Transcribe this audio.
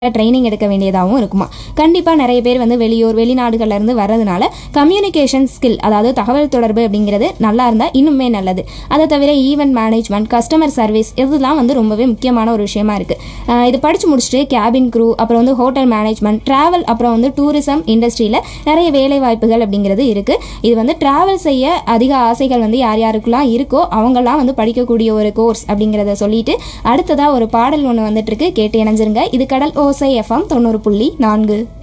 training எடுக்க வேண்டியதாகவும் இருக்குமா கண்டிப்பாக நிறைய பேர் வந்து வெளியூர் வெளிநாடுகள்ல இருந்து வர்றதுனால கம்யூனிகேஷன் ஸ்கில் அதாவது தகவல் தொடர்பு அப்படிங்கிறது நல்லா இருந்தால் இன்னுமே நல்லது அதை தவிர ஈவெண்ட் மேனேஜ்மெண்ட் கஸ்டமர் சர்வீஸ் இதெல்லாம் வந்து ரொம்பவே முக்கியமான ஒரு விஷயமா இருக்குது இது படித்து முடிச்சுட்டு கேபின் க்ரூ அப்புறம் வந்து ஹோட்டல் மேனேஜ்மெண்ட் ட்ராவல் அப்புறம் வந்து டூரிசம் இண்டஸ்ட்ரியில் நிறைய வேலை வாய்ப்புகள் அப்படிங்கிறது இருக்குது இது வந்து ட்ராவல் செய்ய அதிக ஆசைகள் வந்து யார் யாருக்கெல்லாம் இருக்கோ அவங்கெல்லாம் வந்து படிக்கக்கூடிய ஒரு கோர்ஸ் அப்படிங்கிறத சொல்லிட்டு அடுத்ததாக ஒரு பாடல் ஒன்று வந்துட்டு இருக்கு கேட்டு இணைஞ்சிருங்க இது கடல் ஓசை எஃப்எம் தொண்ணூறு புள்ளி நான்கு